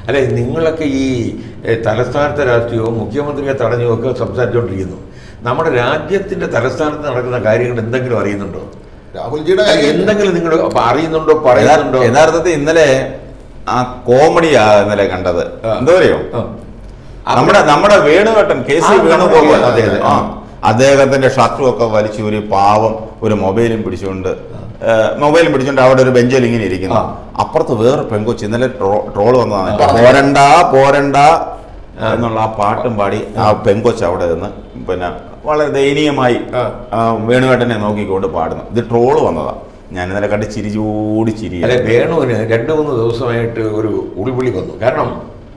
അല്ലെ നിങ്ങളൊക്കെ ഈ എ, തലസ്ഥാനത്തെ രാഷ്ട്രീയവും മുഖ്യമന്ത്രിയെ തടഞ്ഞും ഒക്കെ സംസാരിച്ചുകൊണ്ടിരിക്കുന്നു നമ്മുടെ രാജ്യത്തിന്റെ തലസ്ഥാനത്ത് നടക്കുന്ന കാര്യങ്ങൾ എന്തെങ്കിലും അറിയുന്നുണ്ടോ രാഹുൽജിയുടെ അല്ല, കാര്യം എന്തെങ്കിലും നിങ്ങൾ അറിയുന്നുണ്ടോ പറയുന്നുണ്ടോ യഥാ- യഥാർത്ഥത്തിൽ ഇന്നലെ ആ കോമഡിയാ ഇന്നലെ കണ്ടത് ആ. എന്താ പറയോ ആ. നമ്മുടെ നമ്മുടെ വേണുവേട്ടൻ കെ സി ആ, നമ്മുടെ വേണുഗോപാൽ അതെ, അതെ. ആ അദ്ദേഹത്തിന്റെ ഷർട്ടും ഒക്കെ വലിച്ചു ഒരു പാവം ഒരു മൊബൈലും പിടിച്ചുകൊണ്ട് ഏ, മൊബൈലും പിടിച്ചുകൊണ്ട് അവിടെ ഒരു ബെഞ്ചിൽ ഇങ്ങനെ ഇരിക്കുന്നു ആ. അപ്പുറത്ത് വേറെ പെങ്കൊച്ച് ഇന്നലെ ട്രോൾ വന്നതാണ് ആ. പോരണ്ട പോരണ്ട എന്നുള്ള ആ പാട്ടും പാടി ആ പെങ്കൊച്ച് അവിടെ നിന്ന് പിന്നെ വളരെ ദയനീയമായി ആ. ആ, വേണുവേട്ടനെ നോക്കിക്കൊണ്ട് പാടുന്നു ഇത് ട്രോള് വന്നതാ ഞാൻ ഇന്നലെ കണ്ട് ചിരിച്ചോടി ചിരി അല്ലെ വേണുവിന് രണ്ട് മൂന്ന് ദിവസമായിട്ട് ഒരു ഉൾവിളി വന്നു കാരണം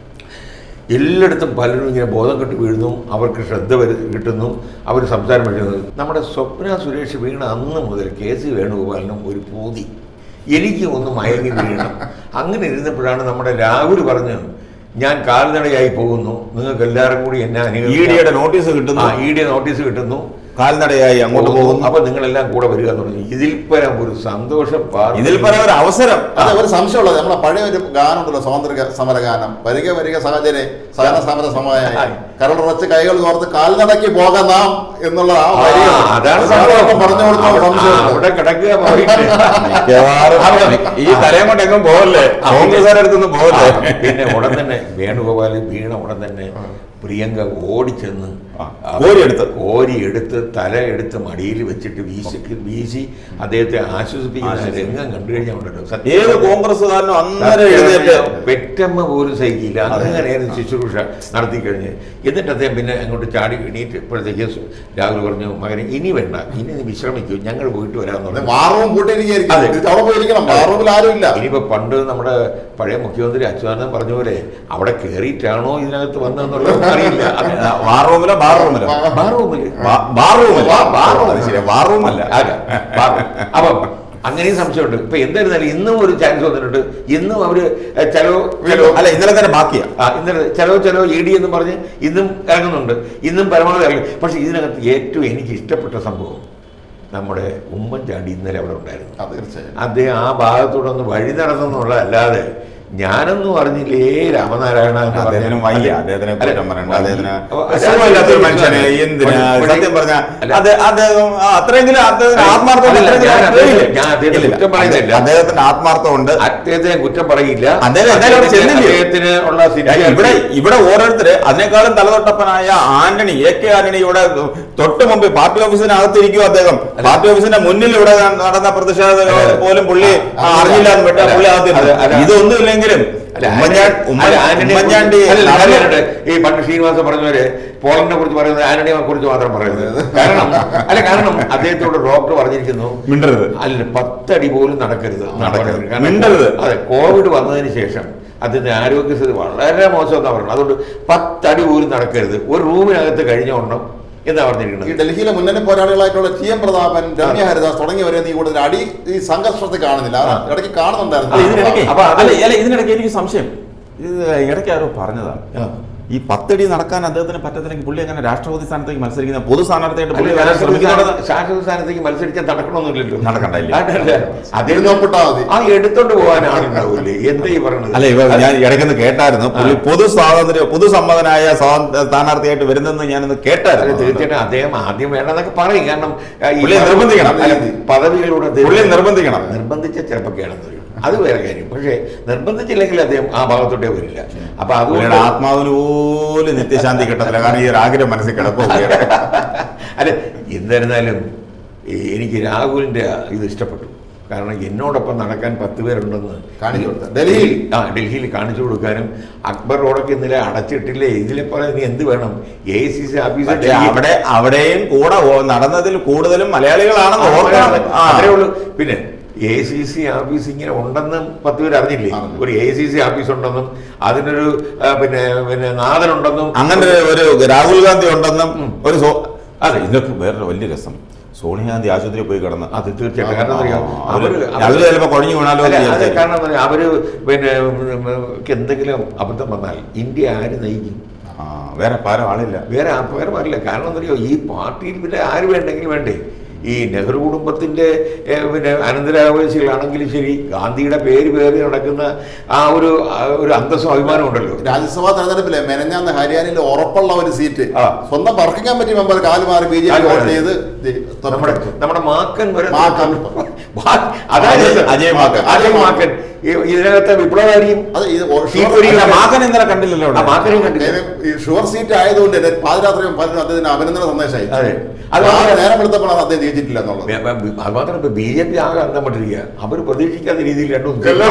എല്ലായിടത്തും പലരും ഇങ്ങനെ ബോധം കെട്ട് വീഴുന്നു അവർക്ക് ശ്രദ്ധ വരു കിട്ടുന്നു അവർ സംസാരം വരുന്നത് നമ്മുടെ സ്വപ്ന സുരേഷ് വീണ അന്ന് മുതൽ കെ സി വേണുഗോപാലിനും ഒരു പൂതി എനിക്ക് ഒന്ന് മയങ്ങി വീഴണം അങ്ങനെ ഇരുന്നപ്പോഴാണ് നമ്മുടെ രാഹുൽ പറഞ്ഞു ഞാൻ കാൽനടയായി പോകുന്നു നിങ്ങൾക്ക് എല്ലാവരും കൂടി എന്നെ ഇ ഡിയുടെ നോട്ടീസ് കിട്ടുന്നു ആ ഇ ഡി നോട്ടീസ് കിട്ടുന്നു കാൽനടയായി അങ്ങോട്ട് പോകുന്നു അപ്പൊ നിങ്ങളെല്ലാം കൂടെ വരിക എന്ന് പറഞ്ഞു ഇതിൽ പരം ഒരു സന്തോഷം പാർട്ടി- ഇതിൽ പല ഒരു അവസരം അതെ ഒരു സംശയമുള്ളത് നമ്മളെ പഴയ ഒരു ഗാനമുണ്ടല്ലോ സ്വാതന്ത്ര്യ സമര ഗാനം വരിക വരിക സഹചര്യ സഹന സമര സമയമായി കരളുറച്ച് കൈകൾ കോർത്ത് കാൽനടക്കി പോകാം നാം എന്നുള്ള ആ ആ, വരികൾ അതാണ് സാധാരണ സംഭവം. പറഞ്ഞു കൊടുത്ത അവിടെ- ആ, സംശയമുണ്ട് അവിടെ കിടക്കുക പോയിട്ട്. മിക്കവാറും ഈ തലയും കൊണ്ട് എങ്ങും പോകല്ലേ ആ, കോൺഗ്രസ്സുകാരുടെ അടുത്തൊന്നും പോകല്ലേ ആ, പിന്നെ ഉടൻ തന്നെ വേണുഗോപാൽ വീണ ഉടൻ തന്നെ പ്രിയങ്ക ഓടിച്ചെന്ന് ആ, കോരിയെടുത്ത്. കോരിയെടുത്ത് തല എടുത്ത് മടിയിൽ വെച്ചിട്ട് വീശി വീശി അദ്ദേഹത്തെ ആശ്വസിപ്പിക്കുന്ന രംഗം കണ്ടു കഴിഞ്ഞാൽ ഉണ്ടല്ലോ സത്യം ഏത് കോൺഗ്രസ്സുകാരനും അന്നേരം എഴുന്നേറ്റ് പെറ്റമ്മ പോലും സഹിക്കില്ല അങ്ങനെയായിരുന്നു ശുശ്രൂഷ നടത്തി കഴിഞ്ഞ് എന്നിട്ട് അദ്ദേഹം പിന്നെ അങ്ങോട്ട് ചാടി എണീറ്റപ്പോഴത്തേക്ക് രാഹുൽ പറഞ്ഞു മകനെ ഇനി വേണ്ട ഇനി നീ വിശ്രമിക്കൂ ഞങ്ങൾ പോയിട്ട് വരാമെന്ന് പറഞ്ഞു വാറൂം കൂട്ടിയിരിക്കും അതെ. അവിടെ പോയിരിക്കണം വാറൂമിൽ ആരും ഇല്ല ഇനിയിപ്പോ പണ്ട് നമ്മുടെ പഴയ മുഖ്യമന്ത്രി അച്യുതാനന്ദൻ പറഞ്ഞ പോലെ അവിടെ കയറിയിട്ടാണോ ഇതിനകത്ത് വന്നതെന്നുള്ളത് അറിയില്ല അത് വാർ റൂമിലോ ബാർ റൂമിലോ ബാർ റൂമില്. ബാർ റൂമല്ല ബാ- ബാർ റൂം. അത് ശരി ബാർ റൂമല്ല അതെ, ബാർ റൂം. അപ്പം അങ്ങനെയും സംശയമുണ്ട് ഇപ്പൊ എന്തായിരുന്നാലും ഇന്നും ഒരു ചാൻസ് വന്നിട്ടുണ്ട് ഇന്നും അവര് ചെലോ ചെലോ അല്ല ഇന്നലെ തന്നെ ബാക്കിയാ ആ ഇന്നലെ ചെലോ ചെലോ ഇ ഡി എന്ന് പറഞ്ഞ് ഇന്നും ഇറങ്ങുന്നുണ്ട് ഇന്നും പരമാവധി ഇറങ്ങി പക്ഷെ ഇതിനകത്ത് ഏറ്റവും എനിക്ക് ഇഷ്ടപ്പെട്ട സംഭവം നമ്മുടെ ഉമ്മൻചാണ്ടി ഇന്നലെ അവിടെ ഉണ്ടായിരുന്നു ആ, തീർച്ചയായും അദ്ദേഹം ആ ഭാഗത്തൂടെ ഒന്ന് വഴി നടന്നെന്നുള്ളതല്ലാതെ ഞാനൊന്നും അറിഞ്ഞില്ലേ രാമനാരായണ എന്ന് പറഞ്ഞ- അദ്ദേഹത്തിന് വയ്യ അദ്ദേഹത്തിനെ അല്ല, കുറ്റം പറയണ്ട വയ്യ. അദ്ദേഹത്തിന് അപ്പൊ അത് സുഖമില്ലാത്തൊരു മനുഷ്യനെ എന്തിനാ പക്ഷേ- സത്യം പറഞ്ഞ അല്ല. അത് അദ്ദേഹം ആ, അത്രയെങ്കിലും അദ്ദേഹത്തിന് അല്ല, ആത്മാർത്ഥം അല്ല, അത്രയെങ്കിലും ഞാൻ അദ്ദേഹത്തെ- ഇല്ല. ഞാൻ അദ്ദേഹത്തെ ഇല്ല, കുറ്റം പറയുന്നില്ല. അദ്ദേഹത്തിന് ആത്മാർത്ഥം ഉണ്ട് അദ്ദേഹത്തെ ഞാൻ കുറ്റം പറയില്ല അദ്ദേഹം എന്തായാലും അവിടെ അദ്ദേഹത്തിന് ചെന്നില്ലേ? അദ്ദേഹത്തിന് ഉള്ള സിറ്റി ഇവിടെ ഇവിടെ ഓരോരുത്തര് അതിനേക്കാളും തലതൊട്ടപ്പനായ ആന്റണി എ കെ ആന്റണി ഇവിടെ തൊട്ട് മുമ്പ് പാർട്ടി ഓഫീസിനകത്തിരിക്കും അദ്ദേഹം പാർട്ടി ഓഫീസിന്റെ മുന്നിൽ ഇവിടെ നടന്ന പ്രതിഷേധ പോലും പുള്ളി ആ, അറിഞ്ഞില്ല എന്ന് വിട്ട അല്ല, പുള്ളി അല്ല, അല്ല. അകത്തിരുന്നു ഇതൊന്നുമില്ലെങ്കിലും അല്ല, ഉമ്മൻചാണ്ടി അല്ല, ആന്റണിയെ ഉമ്മൻചാണ്ടി കുറിച്ച്- അല്ല, നടന്ന- കാര്യമുണ്ട്. ഈ പണ്ട് ശ്രീനിവാസൻ പറഞ്ഞവര് പോളിനെ കുറിച്ച് പറയുന്നത് ആന്റണിയെ കുറിച്ച് മാത്രം പറയുന്നത് കാരണം അല്ല കാരണം അദ്ദേഹത്തോട് ഡോക്ടർ പറഞ്ഞിരിക്കുന്നു മിണ്ടരുത് അല്ല പത്തടി പോലും നടക്കരുത് എന്നാണ് നടക്കരുത്. പറഞ്ഞത്. കാരണം മിണ്ടരുത്. അതെ കോവിഡ് വന്നതിന് ശേഷം അദ്ദേഹത്തിന്റെ ആരോഗ്യസ്ഥിതി വളരെ മോശമെന്നാണ് പറയുന്നത് അതുകൊണ്ട് പത്തടി പോലും നടക്കരുത് ഒരു റൂമിനകത്ത് കഴിഞ്ഞ ഉണ്ണം എന്നാ ഈ പറഞ്ഞിരിക്കുന്നത് ഡൽഹിയിലെ മുന്നണി പോരാളികളായിട്ടുള്ള ടി എം പ്രതാപൻ രമ്യ ഹരിദാസ് തുടങ്ങിയവരെ നീ കൂടുതൽ അടി ഈ സംഘർഷത്തിൽ കാണുന്നില്ല അത് ഇടയ്ക്ക് അല്ല, കാണുന്നുണ്ടായിരുന്നു ഇതിനിടയ്ക്ക് അപ്പൊ അത് അല്ല അല്ല ഇതിനിടയ്ക്ക് എനിക്ക് സംശയം ഇത് ഇടയ്ക്ക് ആരോ പറഞ്ഞതാണ് ആ. ഈ പത്തടി നടക്കാൻ അദ്ദേഹത്തിന് പറ്റത്തില്ലെങ്കിൽ പുള്ളി അങ്ങനെ രാഷ്ട്രപതി സ്ഥാനത്തേക്ക് മത്സരിക്കുന്ന പൊതു സ്ഥാനാർത്ഥിയായിട്ട് പുള്ളി അല്ല, വരാൻ രാഷ്ട്രപതി ശ്രമിക്കുന്നത് സ്ഥാന- ശാശ്വത സ്ഥാനത്തേക്ക് മത്സരിക്കാൻ നടക്കണമെന്നില്ലല്ലോ നടക്കണ്ടല്ലേ? അതല്ല. അദ്ദേഹം ഇരുന്നോപ്പിട്ടാ മതി. ആ എടുത്തോണ്ട് പോകാൻ ആളുണ്ടാവൂലേ എന്താ ഈ പറയണത് അല്ല ഇവ ഞാൻ ഇടയ്ക്കൊന്ന് കേട്ടായിരുന്നു പുള്ളി പൊതു സ്വാതന്ത്ര്യ പൊതുസമ്മതനായ സ്വാ- സ്ഥാനാർത്ഥിയായിട്ട് വരുന്നെന്ന് ഞാനൊന്ന് അല്ല, കേട്ടായിരുന്നു തീർച്ചയായിട്ടും അദ്ദേഹം ആദ്യം വേണമെന്നൊക്കെ പറയും കാരണം ആ, ഈ പുള്ളിയെ നിർബന്ധിക്കണം. അല്ല, പദവികളിലൂടെ അദ്ദേഹം പുള്ളിയെ നിർബന്ധിക്കണം. നിർബന്ധിച്ച ചിലപ്പോൾ കേണെന്ന് വരും അത് വേറെ കാര്യം പക്ഷേ നിർബന്ധിച്ചില്ലെങ്കിൽ അദ്ദേഹം ആ ഭാഗത്തോട്ടേ വരില്ല അപ്പൊ പുള്ളിയുടെ അതുകൊണ്ട് ആത്മാവിന് പോലും നിത്യശാന്തി കിട്ടത്തില്ല കാരണം ഈ ഒരു ആഗ്രഹം മനസ്സിൽ കിടക്കും അല്ല എന്തായിരുന്നാലും ഈ എനിക്ക് രാഹുലിന്റെ ഇത് ഇഷ്ടപ്പെട്ടു കാരണം എന്നോടൊപ്പം നടക്കാൻ പത്ത് പേരുണ്ടെന്ന് കാണിച്ചു കൊടുത്തു. ഡൽഹിയിൽ ആ ഡൽഹിയിൽ കാണിച്ചു കൊടുക്കാനും അക്ബർ റോഡൊക്കെ ഇന്നലെ അടച്ചിട്ടില്ലേ ഇതിലെ പറയാൻ നീ എന്ത് വേണം എ സി സി പക്ഷേ ഓഫീസർ അവിടെ അവിടെയും കൂടെ ഓ- നടന്നതിൽ കൂടുതലും മലയാളികളാണെന്ന് ഓർക്കണം ആ. അത്രേ ഉള്ളൂ പിന്നെ എ സി സി ഓഫീസ് ഇങ്ങനെ ഉണ്ടെന്നും പത്ത് പേര് അറിഞ്ഞില്ലേ അറിഞ്ഞു. ഒരു എ സി സി ഓഫീസ് ഉണ്ടെന്നും അതിനൊരു ആ, പിന്നെ പിന്നെ നാഥനുണ്ടെന്നും അങ്ങനെ ഒരു രാഹുൽ ഗാന്ധി ഉണ്ടെന്നും ഉം. ഒരു സോ- അതെ ഇതൊക്കെ വേറൊരു വലിയ രസം സോണിയാഗാന്ധി ആശുപത്രിയിൽ പോയി കിടന്ന് അത് തീർച്ചയായിട്ടും കാരണം എന്താ അറിയോ? ആ, അവര് അവര് അവര് ചിലപ്പോ കുഴഞ്ഞു വീണാലോ അല്ല, എന്ന് അത് വിചാരിച്ചായിരിക്കും. കാരണം എന്താ അറിയോ? അവര് പിന്നെ ഉം, ഉം, എന്തെങ്കിലും അബദ്ധം വന്നാൽ ഇന്ത്യ ആര് നയിക്കും ആ വേറെ പാരം ആളില്ല വേറെ ആ- വേറെ പറയില്ല കാരണം എന്താ അറിയോ ഈ പാർട്ടിയിൽ പിന്നെ ആര് വേണ്ടെങ്കിലും വേണ്ടേ ഈ നെഹ്റു കുടുംബത്തിന്റെ ഏ, പിന്നെ അനന്തരാവകാശികളാണെങ്കിലും ശരി ഗാന്ധിയുടെ പേര് പേറി നടക്കുന്ന ആ ഒരു ആ ഒരു അന്തസ്സും അഭിമാനം ഉണ്ടല്ലോ രാജ്യസഭാ തെരഞ്ഞെടുപ്പിലെ മെനഞ്ഞാന്ന് ഹരിയാനയിൽ ഉറപ്പുള്ള ഒരു സീറ്റ് ആ. സ്വന്തം വർക്കിംഗ് കമ്മിറ്റി മെമ്പർ കാലുമാറി ബി ജെ പി കാല് വോട്ട് മാറി. ചെയ്ത് ദേ നമ്മുടെ തൊട്ടടുത്ത്. നമ്മുടെ മാക്കൻ വരെ മാക്കൻ. മാ- അതായത് അജയ്- അജയ് മാക്കൻ. അജയ് മാക്കൻ ഈ ഇതിനകത്തെ വിപ്ലവകാരിയും അത് ഇത് ഓ- തീപ്പൊരി അല്ല, മാക്കൻ ഇന്നലെ കണ്ടില്ലല്ലോ ആ, അവിടെ മാക്കനെയും കണ്ടില്ല കാര്യം ഈ ഷുവർ സീറ്റ് ആയതുകൊണ്ട് തന്നെ പാതിരാത്രിയും പലരും അദ്ദേഹത്തിന് അഭിനന്ദന സന്ദേശമായി അതെ. അത് അത് നേരം എടുത്തപ്പോഴാണ് അദ്ദേഹം ജയിച്ചിട്ടില്ല എന്നുള്ളത് ബ- ബ- അത് മാത്രം ഇപ്പൊ ബി ജെ പി ആകെ അന്തപ്പെട്ടിരിക്കുക അവർ പ്രതീക്ഷിക്കാത്ത രീതിയിൽ രണ്ടും എല്ലാം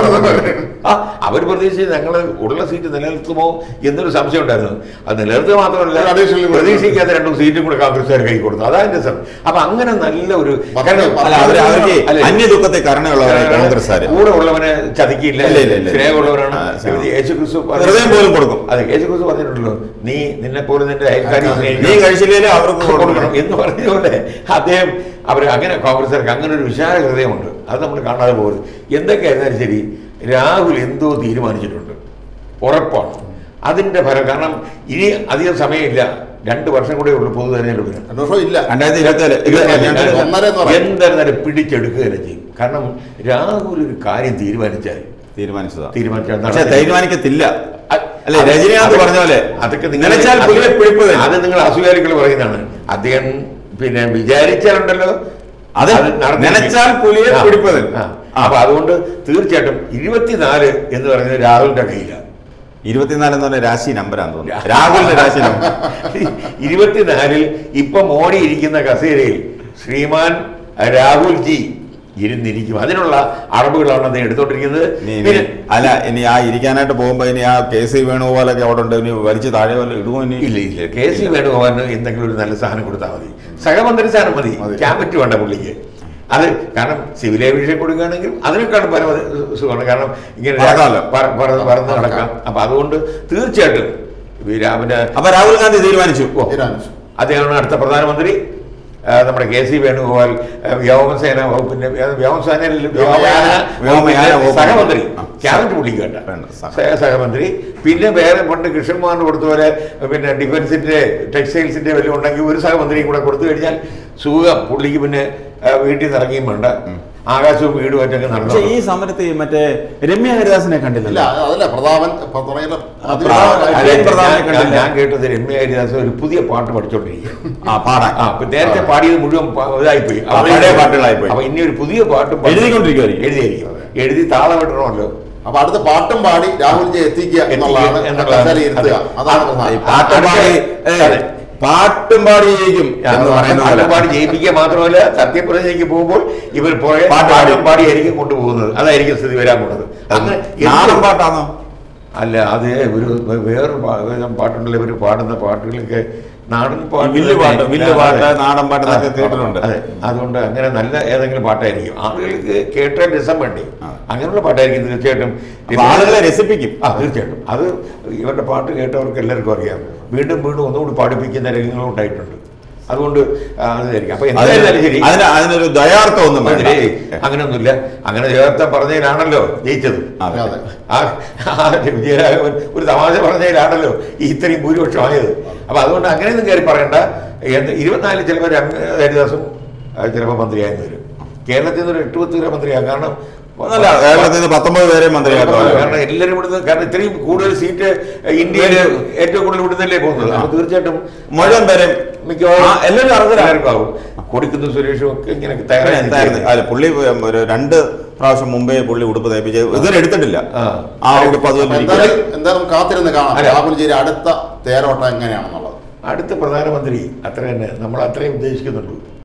ആ അവർ പ്രതീക്ഷിച്ച് ഞങ്ങൾ ഉള്ള സീറ്റ് നിലനിർത്തുമോ എന്നൊരു സംശയം ഉണ്ടായിരുന്നു അത് നിലനിർത്തുക മാത്രമല്ല ഒരു additional കൂടെ. പ്രതീക്ഷിക്കാത്ത രണ്ടും സീറ്റും കൂടെ കോൺഗ്രസ്സുകാർ കൈ കൊടുത്തു അതായത് സർ അപ്പൊ അങ്ങനെ നല്ല ഒരു പത്ത് കാരണം പത്ത് അല്ല അവര് അവർക്ക് അല്ലെ, അന്യ ദുഃഖത്തെ കരുണയുള്ളവരെ കോൺഗ്രസ്സുകാര് കൂടെ ഉള്ളവനെ ചതിക്കില്ല ഇല്ല, ഇല്ല, ഇല്ല. സ്നേഹമുള്ളവരാണ് ആ, സ്നേഹം. യേശു ക്രിസ്തു ഹൃദയം പോലും കൊടുക്കും. അതെ യേശു ക്രിസ്തു പറഞ്ഞിട്ടുണ്ടല്ലോ നീ നിന്നെ പോലെ നിന്റെ അയൽക്കാരി നീ നീ കഴിച്ചില്ലേ അവർക്ക് കൊടുക്കണം കൊടുക്കണം എന്ന് പറഞ്ഞതുപോലെ അദ്ദേഹം അവർ അങ്ങനെ കോൺഗ്രസ്സുകാർക്ക് അങ്ങനെ ഒരു വിശാല ഹൃദയമുണ്ട് അത് നമ്മൾ കാണാതെ പോകരുത് എന്തൊക്കെയായിരുന്നാലും ശരി രാഹുൽ എന്തോ തീരുമാനിച്ചിട്ടുണ്ട് ഉറപ്പാണ് അതിന്റെ ഫലം കാരണം ഇനി അധികം സമയമില്ല രണ്ട് വർഷം കൂടെ ഉള്ളൂ പൊതു തെരഞ്ഞെടുപ്പിന് രണ്ടു വർഷം ഇല്ല രണ്ടായിരത്തി ഇരുപത്തി ഏഴ് ഇരുപത്തി ഒന്നര എന്ന് പറയാം. എന്തായിരുന്നാലും പിടിച്ചെടുക്കുക തന്നെ ചെയ്യും കാരണം രാഹുൽ ഒരു കാര്യം തീരുമാനിച്ചാൽ തീരുമാനിച്ചതാ തീരുമാനിച്ചാൽ പക്ഷെ നടത്തില്ല. തീരുമാനിക്കത്തില്ല അ- അല്ലേ അത് രജനീകാന്ത് അത് പറഞ്ഞ പോലെ അതൊക്കെ നിങ്ങൾ നിലച്ചാൽ പുലിയെ പിടിപ്പ് തന്നെ. അത് നിങ്ങൾ അസൂയാലികൾ പറയുന്നതാണ് അദ്ദേഹം പിന്നെ വിചാരിച്ചാലുണ്ടല്ലോ അത് നടന്നിരിക്കും. നനച്ചാൽ പുലിയെ ആ, പിടിപ്പ് തന്നെ. ആ. അപ്പൊ അതുകൊണ്ട് തീർച്ചയായിട്ടും ഇരുപത്തിനാല് എന്ന് പറയുന്നത് രാഹുലിന്റെ കയ്യിലാണ് ഇരുപത്തിനാല് എന്ന് പറഞ്ഞ രാശി നമ്പറാന്ന് തോന്നുന്നു രാഹുലിന്റെ രാശി നമ്പർ ഇരുപത്തിനാലിൽ ഇപ്പൊ മോഡി ഇരിക്കുന്ന കസേരയിൽ ശ്രീമാൻ രാഹുൽ ജി ഇരുന്നിരിക്കും അതിനുള്ള അളവുകളാണ് അദ്ദേഹം എടുത്തോണ്ടിരിക്കുന്നത് ഇനി ഇനി പിന്നെ അല്ല ഇനി ആ ഇരിക്കാനായിട്ട് പോകുമ്പോ ഇനി ആ കെ സി വേണുപോലൊക്കെ അവിടെ ഉണ്ട് ഇനി വലിച്ച് താഴെ വല്ല ഇടുമോ ഇനി ഇല്ല ഇല്ല കെ സി വേണുഗോപാലിന് എന്തെങ്കിലും ഒരു നല്ല സാധനം കൊടുത്താൽ മതി സഹമന്ത്രി സ്ഥാനം മതി മതി. ക്യാബിനറ്റ് വേണ്ട പുള്ളിക്ക് അത് കാരണം സിവിൽ ഏവിയേഷൻ കൊടുക്കുകയാണെങ്കിൽ അതിനേക്കാളും പരമ സുഖമാണ് കാരണം ഇങ്ങനെ പറക്കാമല്ലോ. പറ- പറന്ന് പറന്ന് നടക്കാം അപ്പൊ അതുകൊണ്ട് തീർച്ചയായിട്ടും ഈ രാമന് അപ്പൊ രാഹുൽ ഗാന്ധി തീരുമാനിച്ചു ഓ, തീരുമാനിച്ചു അദ്ദേഹമാണ് അടുത്ത പ്രധാനമന്ത്രി ആ, നമ്മുടെ കെ സി വേണുഗോപാൽ ആ, വ്യോമസേന വകുപ്പിന്റെ ആ, വ്യോമസേനയിൽ വ്യോമയാന വ്യോമയാന വകുപ്പിന്റെ വകുപ്പ്. സഹമന്ത്രി ആ. ക്യാബിനറ്റ് പുള്ളിക്ക് വേണ്ട വേണ്ട, സഹ. സഹ- സഹമന്ത്രി പിന്നെ വേറെ പണ്ട് കൃഷ്ണകുമാറിന് കൊടുത്ത പോലെ പിന്നെ ഡിഫൻസിന്റെ ടെക്സ്റ്റൈൽസിന്റെ വല്ലതും ഉണ്ടെങ്കിൽ ഒരു സഹമന്ത്രിയും കൂടെ കൊടുത്തു കഴിഞ്ഞാൽ സുഖം പുള്ളിക്ക് പിന്നെ ആ, വീട്ടിൽ നിന്ന് ഇറങ്ങിയും വേണ്ട ആകാശവും വീടും ഒറ്റൊക്കെ പക്ഷെ നടന്നു ഈ സമരത്ത് ഈ മറ്റേ രമ്യ ഹരിദാസിനെ ഇല്ല കണ്ടില്ലല്ലോ അതല്ല പ്രതാപൻ ഇപ്പൊ തുടങ്ങിയ പ്രതാപൻ- അല്ല, അല്ല, പ്രധാന ഞാൻ- കണ്ടില്ല. ഞാൻ കേട്ടത് രമ്യ ഹരിദാസ് ഒരു പുതിയ പാട്ട് പഠിച്ചോണ്ടിരിക്കുക ആ പാടാൻ ആ ഇപ്പൊ നേരത്തെ പാടിയത് മുഴുവൻ പ- ഇതായിപ്പോയി ആ, പഴയ പാട്ടുകളായിപ്പോയി. അപ്പൊ ഇനി ഒരു പുതിയ പാട്ടും പാടി- എഴുതിക്കൊണ്ടിരിക്കുവായിരിക്കും. എഴുതിയായിരിക്കും എഴുതി താളം ഇടണമല്ലോ അപ്പൊ അടുത്ത പാട്ടും പാടി രാഹുൽജി എത്തിക്കുക എന്നുള്ളതാണ് എന്നുള്ളതാണ്. കസേരയിൽ ഇരുത്തുക അതെ. അതാണ് ആ, പ്രധാനം. ഈ പാട്ടും പാടി ഏ, അതെ. പാട്ടും പാടിയേക്കും എന്ന് പറയുന്ന പോലെ. പാട്ട് പാടി ജയിപ്പിക്കുക മാത്രമല്ല സത്യപ്രതിജ്ഞയ്ക്ക് പോകുമ്പോൾ ഇവർ പോയ പാട്ട് പാടി. പാട്ടും പാടിയായിരിക്കും കൊണ്ടുപോകുന്നത് അതായിരിക്കും സ്ഥിതി വരാൻ പോകുന്നത് അങ്ങനെ നാടൻ എന്ത് പാട്ടാണോ അല്ല അത് ഒരു വേറൊരു പാ- വേറെ പാട്ടുണ്ടല്ലോ ഇവർ പാടുന്ന പാട്ടുകളൊക്കെ നാടൻ പാട്ട് വില്ല് പാട്ട്, വില്ല് പാട്ട്, അതെ. നാടൻ പാട്ട് എന്നൊക്കെ അതെ. കേട്ടിട്ടുണ്ട്. അതെ അതുകൊണ്ട് അങ്ങനെ നല്ല ഏതെങ്കിലും പാട്ടായിരിക്കും ആളുകൾക്ക് കേട്ടാൽ രസം വേണ്ടി ആ. അങ്ങനെയുള്ള പാട്ടായിരിക്കും തീർച്ചയായിട്ടും അപ്പൊ ആളുകളെ രസിപ്പിക്കും ആ തീർച്ചയായിട്ടും അത് ഇവരുടെ പാട്ട് കേട്ടവർക്ക് എല്ലാവർക്കും അറിയാം വീണ്ടും വീണ്ടും ഒന്നുകൂടി പാടിപ്പിക്കുന്ന രംഗങ്ങളും ഉണ്ടായിട്ടുണ്ട് അതുകൊണ്ട് ആ, അതായിരിക്കും അപ്പൊ അതിന് എന്തായാലും ശരി അതിന് അതിനൊരു ദയാർത്ഥം ഒന്നും വേണ്ട ഏയ്, അങ്ങനെയൊന്നുമില്ല അങ്ങനെ ചേർത്ത പറഞ്ഞതിലാണല്ലോ ജയിച്ചത് അതെ. അതെ. ആ ആ വിജയരാഘവൻ ഒരു തമാശ പറഞ്ഞതിലാണല്ലോ ഈ ഇത്രയും ഭൂരിപക്ഷം ആയത് അപ്പൊ അതുകൊണ്ട് അങ്ങനെയൊന്നും കയറി പറയണ്ട എന്ത് ഇരുപത്തിനാലിൽ ചിലപ്പോൾ ഹരിദാസും ആ, ചിലപ്പോൾ മന്ത്രിയായെന്ന് വരും കേരളത്തിൽ നിന്ന് ഒരു എട്ട് പത്ത് പേരെ മന്ത്രിയാകും കാരണം ഒന്നല്ല കേരളത്തിൽ നിന്ന് പത്തൊമ്പത് പേരെ മന്ത്രിയാക്കാം കാരണം എല്ലാവരും ഇവിടുന്ന് കാരണം ഇത്രയും കൂടുതൽ സീറ്റ് ഇന്ത്യയിൽ ഏറ്റവും കൂടുതൽ ഇവിടുന്നല്ലേ പോകുന്നത് അപ്പൊ തീർച്ചയായിട്ടും മുഴുവൻ പേരും മിക്കവാറും ആ, എല്ലാവരും അർഹരാ. എല്ലാവർക്കും ആവും കൊടിക്കുന്ന സുരേഷും ഒക്കെ ഇങ്ങനെ എന്തായിരുന്നു തയ്യാറായി അല്ല പുള്ളി ഒരു രണ്ട് പ്രാവശ്യം മുമ്പേ പുള്ളി ഉടുപ്പ് തയ്പ്പിച്ച് ഇതുവരെ എടുത്തിട്ടില്ല ആ. ആ ഉടുപ്പ് അതുപോലെ അപ്പൊ ഇരിക്കുകയാണ്. എന്തായാലും എന്തായാലും കാത്തിരുന്ന് കാണാം അല്ല. രാഹുൽജിയുടെ അടുത്ത തേരോട്ടം എങ്ങനെയാണെന്നുള്ളത് അടുത്ത പ്രധാനമന്ത്രി അത്ര തന്നെ നമ്മൾ അത്രയും ഉദ്ദേശിക്കുന്നുള്ളൂ